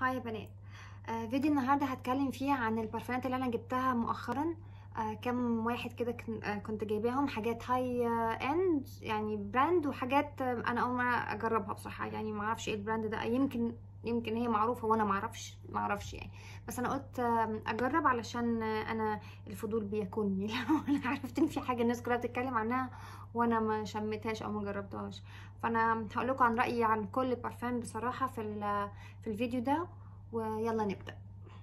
هاي يا بنات آه فيديو النهارده هتكلم فيه عن البرفانات اللي انا جبتها مؤخرا آه كم واحد كده كن- آه كنت جايباهم حاجات هاي آه اند يعني براند وحاجات آه انا اول مره اجربها بصراحه يعني ما اعرفش ايه البراند ده يمكن يمكن هي معروفه وانا ما اعرفش ما اعرفش يعني بس انا قلت آه اجرب علشان آه انا الفضول بيكونني لو انا عرفت ان في حاجه الناس كلها بتتكلم عنها وانا ما شميتهاش او ما جربتهاش فانا هقول لكم عن رايي عن كل برفان بصراحه في ال- في الفيديو ده ويلا نبدا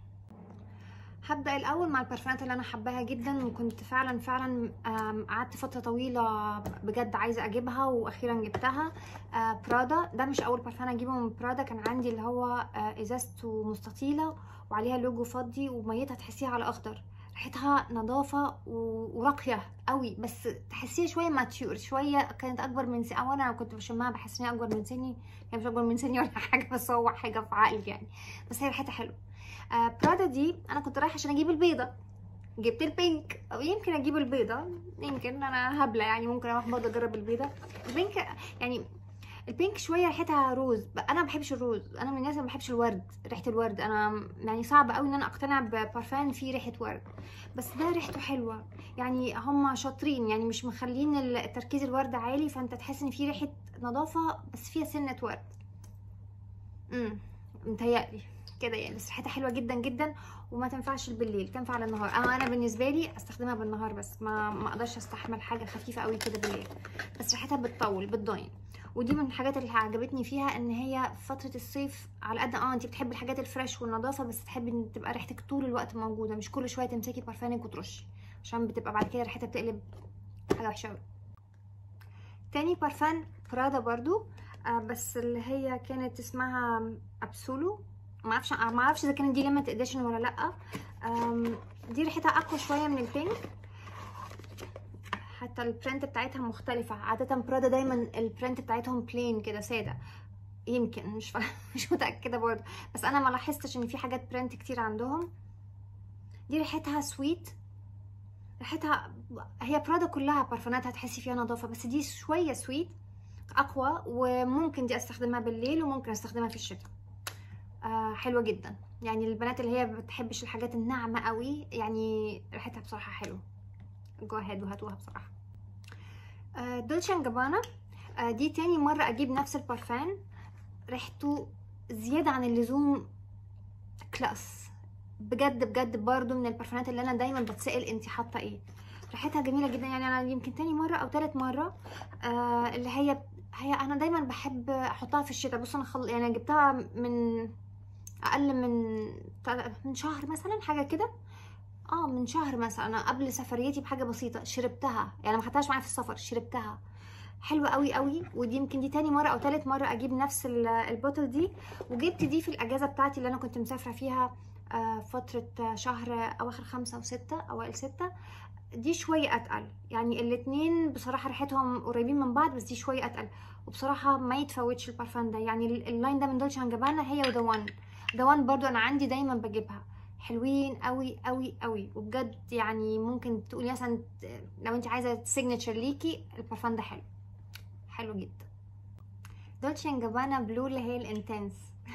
هبدا الاول مع البرفانات اللي انا حباها جدا وكنت فعلا فعلا آم، قعدت فتره طويله بجد عايزه اجيبها واخيرا جبتها آه، برادا ده مش اول برفان اجيبه من برادا كان عندي اللي هو آه، ازازته مستطيله وعليها لوجو فضي وميتها تحسيها على اخضر ريحتها نظافه و- وراقيه قوي بس تحسيها شويه ماتيور شويه كانت اكبر من سني او انا كنت بشمها بحس ان هي اكبر من سني هي مش اكبر من سني ولا حاجه بس هو حاجه في عقلي يعني بس هي ريحتها حلوه آه برادا دي انا كنت رايحه عشان اجيب البيضه جبت البينك او يمكن اجيب البيضه يمكن انا هبله يعني ممكن اروح برضه اجرب البيضه البينك يعني البينك شويه ريحتها روز انا ما بحبش الروز انا من الناس اللي ما بحبش الورد ريحه الورد انا يعني صعب قوي ان انا اقتنع ببارفان فيه ريحه ورد بس ده ريحته حلوه يعني هم شاطرين يعني مش مخلين التركيز الورد عالي فانت تحس ان في ريحه نظافه بس فيها سنه ورد امم متهيألي كده يعني بس ريحتها حلوه جدا جدا وما تنفعش بالليل تنفع للنهار انا انا بالنسبه لي استخدمها بالنهار بس ما ما اقدرش استحمل حاجه خفيفه قوي كده بالليل بس ريحتها بتطول بتضاين ودي من الحاجات اللي عجبتني فيها ان هي في فتره الصيف على قد اه انت بتحبي الحاجات الفريش والنظافه بس تحبي ان تبقى ريحتك طول الوقت موجوده مش كل شويه تمسكي برفانك وترشي عشان بتبقى بعد كده ريحتها بتقلب حاجه وحشه قوي تاني برفان برادا برضو آه بس اللي هي كانت اسمها ابسولو ما اعرفش ما اعرفش اذا كانت دي ليميت اديشن ولا لا آم، دي ريحتها اقوى شويه من البينك حتى البرنت بتاعتها مختلفه عاده برادا دايما البرنت بتاعتهم بلين كده ساده يمكن مش فا... مش متاكده برضه بس انا ما لاحظتش ان في حاجات برنت كتير عندهم دي ريحتها سويت ريحتها هي برادا كلها برفاناتها تحسي فيها نظافه بس دي شويه سويت اقوى وممكن دي استخدمها بالليل وممكن استخدمها في الشتاء آه حلوه جدا يعني البنات اللي هي ما بتحبش الحاجات الناعمه قوي يعني ريحتها بصراحه حلوه جو اهيد وهاتوها بصراحه آه دولتشي اند جابانا آه دي تاني مره اجيب نفس البرفان ريحته زياده عن اللزوم كلاس بجد بجد برضو من البرفانات اللي انا دايما بتسال انت حاطه ايه ريحتها جميله جدا يعني انا يمكن تاني مره او تالت مره آه اللي هي هي انا دايما بحب احطها في الشتاء بص انا خل... يعني جبتها من اقل من من شهر مثلا حاجه كده اه من شهر مثلا قبل سفريتي بحاجه بسيطه شربتها يعني ما خدتهاش معايا في السفر شربتها حلوه قوي قوي ودي يمكن دي تاني مره او تالت مره اجيب نفس ال- البوتل دي وجبت دي في الاجازه بتاعتي اللي انا كنت مسافره فيها آه، فتره آه، شهر اواخر خمسة وستة اوائل ستة دي شويه اتقل يعني الاتنين بصراحه ريحتهم قريبين من بعض بس دي شويه اتقل وبصراحه ما يتفوتش البارفان ده يعني ال- اللاين ده من دولتشي اند جابانا هي وذا وان ذا وان برضو انا عندي دايما بجيبها حلوين قوي قوي قوي وبجد يعني ممكن تقولي مثلا ت- لو انت عايزه سيجنتشر ليكي البارفان ده حلو حلو جدا دولتشي اند جابانا بلو اللي هي الانتنس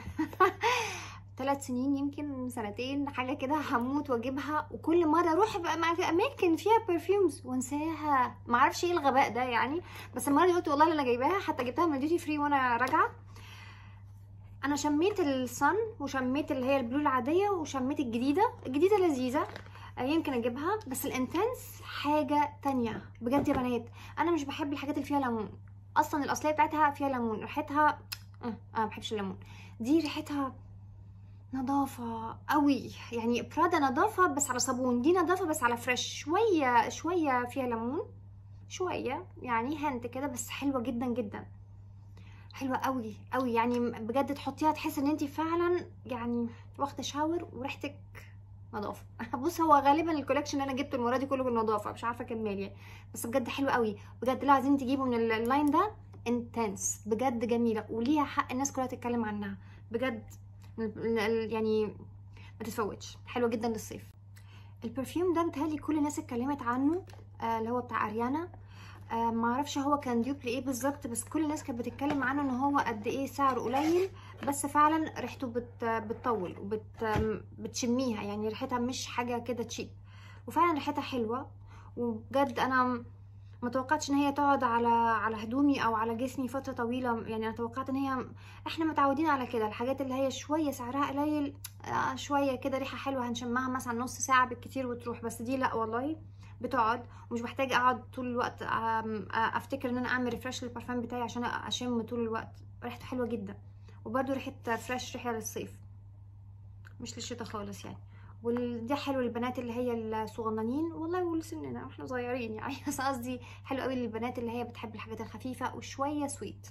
ثلاث سنين يمكن سنتين حاجه كده هموت واجيبها وكل مره اروح بقى مع في اماكن فيها برفيومز وانساها ما اعرفش ايه الغباء ده يعني بس المره دي قلت والله اللي انا جايباها حتى جبتها من ديوتي فري وانا راجعه انا شميت الصن وشميت اللي هي البلو العاديه وشميت الجديده الجديده لذيذه آه، يمكن اجيبها بس الانتنس حاجه تانية بجد يا بنات انا مش بحب الحاجات اللي فيها ليمون اصلا الاصليه بتاعتها فيها ليمون ريحتها آه، انا ما بحبش الليمون دي ريحتها نظافة قوي يعني برادا نظافة بس على صابون دي نظافة بس على فريش شوية شوية فيها ليمون شوية يعني هنت كده بس حلوة جدا جدا حلوة قوي قوي يعني بجد تحطيها تحس ان انت فعلا يعني واخدة شاور وريحتك نظافة بص هو غالبا الكولكشن اللي انا جبته المرة دي كله بالنظافة مش عارفة اكمل يعني بس بجد حلو قوي بجد لو عايزين تجيبوا من ال- اللاين ده انتنس بجد جميلة وليها حق الناس كلها تتكلم عنها بجد ال- ال- يعني ما تتفوتش حلوة جدا للصيف البرفيوم ده متهيألي كل الناس اتكلمت عنه آه اللي هو بتاع اريانا آه معرفش هو كان ديوب لايه بالظبط بس كل الناس كانت بتتكلم عنه ان هو قد ايه سعره قليل بس فعلا ريحته بت بتطول وبت بتشميها يعني ريحتها مش حاجه كده تشيب وفعلا ريحتها حلوه وبجد انا ما توقعتش ان هي تقعد على على هدومي او على جسمي فتره طويله يعني انا توقعت ان هي احنا متعودين على كده الحاجات اللي هي شويه سعرها قليل آه شويه كده ريحه حلوه هنشمها مثلا نص ساعه بالكتير وتروح بس دي لا والله بتقعد ومش محتاجه اقعد طول الوقت افتكر ان انا اعمل ريفرش للبارفان بتاعي عشان اشم طول الوقت ريحته حلوه جدا وبرده ريحه فريش ريحه للصيف مش للشتا خالص يعني ودي حلو للبنات اللي هي الصغننين والله ولسننا واحنا صغيرين يعني بس قصدي حلو قوي للبنات اللي هي بتحب الحاجات الخفيفه وشويه سويت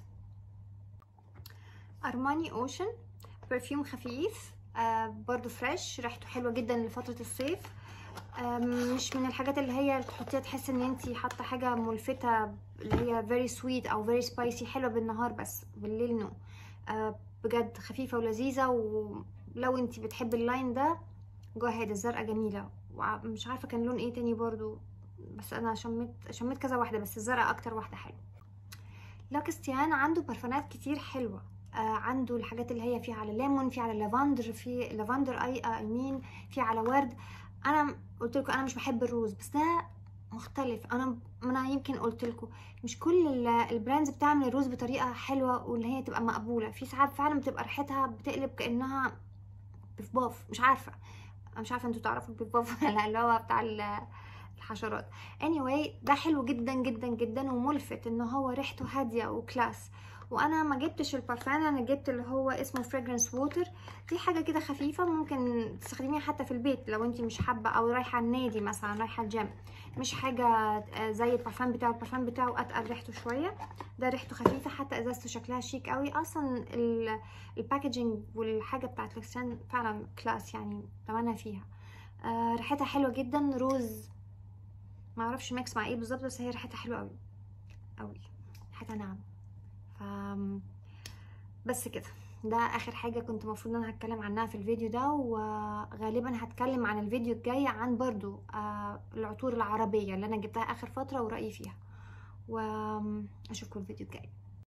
ارماني اوشن برفيوم خفيف آه برضو فريش ريحته حلوه جدا لفتره الصيف آه مش من الحاجات اللي هي تحطيها تحس ان انتي حاطه حاجه ملفته اللي هي very sweet او very spicy حلوه بالنهار بس بالليل نو آه بجد خفيفه ولذيذه ولو انتي بتحبي اللاين ده جو هيد الزرقاء جميله ومش عارفه كان لون ايه تاني برضو بس انا شميت شميت كذا واحده بس الزرقاء اكتر واحده حلوه لاكستيان عنده برفانات كتير حلوه آه عنده الحاجات اللي هي فيها على ليمون في على لافندر في لافندر اي اي مين في على ورد انا قلت لكم انا مش بحب الروز بس ده مختلف انا انا يمكن قلت لكم مش كل البراندز بتعمل الروز بطريقه حلوه واللي هي تبقى مقبوله في ساعات فعلا بتبقى ريحتها بتقلب كانها بفباف مش عارفه انا مش عارفه انتوا تعرفوا البفباف ولا اللي هو بتاع الحشرات anyway ده حلو جدا جدا جدا وملفت ان هو ريحته هاديه وكلاس وانا ما جبتش البارفان انا جبت اللي هو اسمه fragrance ووتر دي حاجه كده خفيفه ممكن تستخدميها حتى في البيت لو انت مش حابه او رايحه النادي مثلا رايحه الجيم مش حاجه زي البارفان بتاعه البارفان بتاعه اتقل ريحته شويه ده ريحته خفيفه حتى ازازته شكلها شيك قوي اصلا الباكجينج والحاجه بتاعت لوكسان فعلا كلاس يعني تمنى فيها آه ريحتها حلوه جدا روز ما اعرفش ميكس مع ايه بالظبط بس هي ريحتها حلوه قوي قوي ريحتها ناعمه ف بس كده ده اخر حاجه كنت المفروض ان انا هتكلم عنها في الفيديو ده وغالبا هتكلم عن الفيديو الجاي عن برضو آه العطور العربيه اللي انا جبتها اخر فتره ورايي فيها واشوفكم الفيديو الجاي